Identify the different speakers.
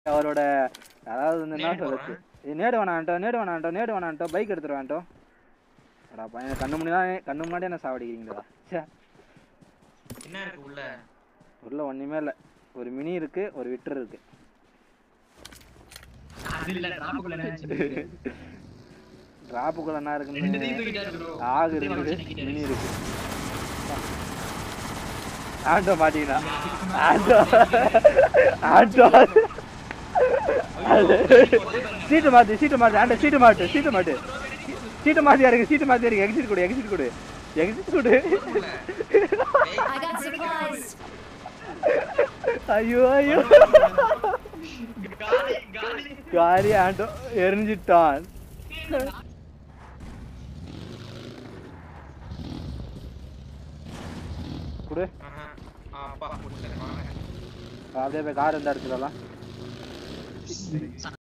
Speaker 1: அவரோட அதாவது வந்து என்ன
Speaker 2: நேடு
Speaker 1: சொல்றது இது நேடு வேணான்ட்டோ நேடு வேணான்ட்டோ நேடு வேணான்ட்டோ பைக் எடுத்துட்டு வேண்டாம் அடா பையன் கண்ணு முன்னாடி கண்ணு முன்னாடி என்ன சாவடிக்கிறீங்களா சே
Speaker 2: என்ன இருக்கு உள்ள
Speaker 1: உள்ள ஒண்ணுமே இல்ல ஒரு மினி இருக்கு ஒரு விட்டர் இருக்கு
Speaker 3: அது இல்ல டிராப்புக்குள்ள என்ன வச்சிருக்கு
Speaker 1: டிராப்புக்குள்ள என்ன
Speaker 3: ரெண்டுத்தையும்
Speaker 1: இருக்குன்னு
Speaker 3: தூக்கிட்டாரு bro.
Speaker 1: ஆகு
Speaker 3: இதே
Speaker 1: இருக்குது
Speaker 3: வச்சு
Speaker 1: மினி
Speaker 3: நிக்கிறேன்.
Speaker 1: இருக்கு ஆண்டோ மாட்டீங்கன்னா ஆண்டோ ஆண்டோ சீட்டு மாத்து சீட்டு மாத்து ஆண்ட சீட்டு மாட்டு சீட்டு மாட்டு சீட்டு மாத்தி இருக்கு சீட்டு மாத்தி இருக்கு எக்ஸிட் கொடு எக்ஸிட் கொடு எக்ஸிட் கொடு
Speaker 4: I got supplies.
Speaker 1: ஐயோ ஐயோ
Speaker 3: காலி காலி
Speaker 1: காரி ஆண்டோ எரிஞ்சிட்டான் கொடு
Speaker 2: ஆஹா. ஆ, அப்பா கொடுத்துட்டேன் வாங்க
Speaker 1: அப்படியே போய் கார் இருந்தா எடுத்துடலாம்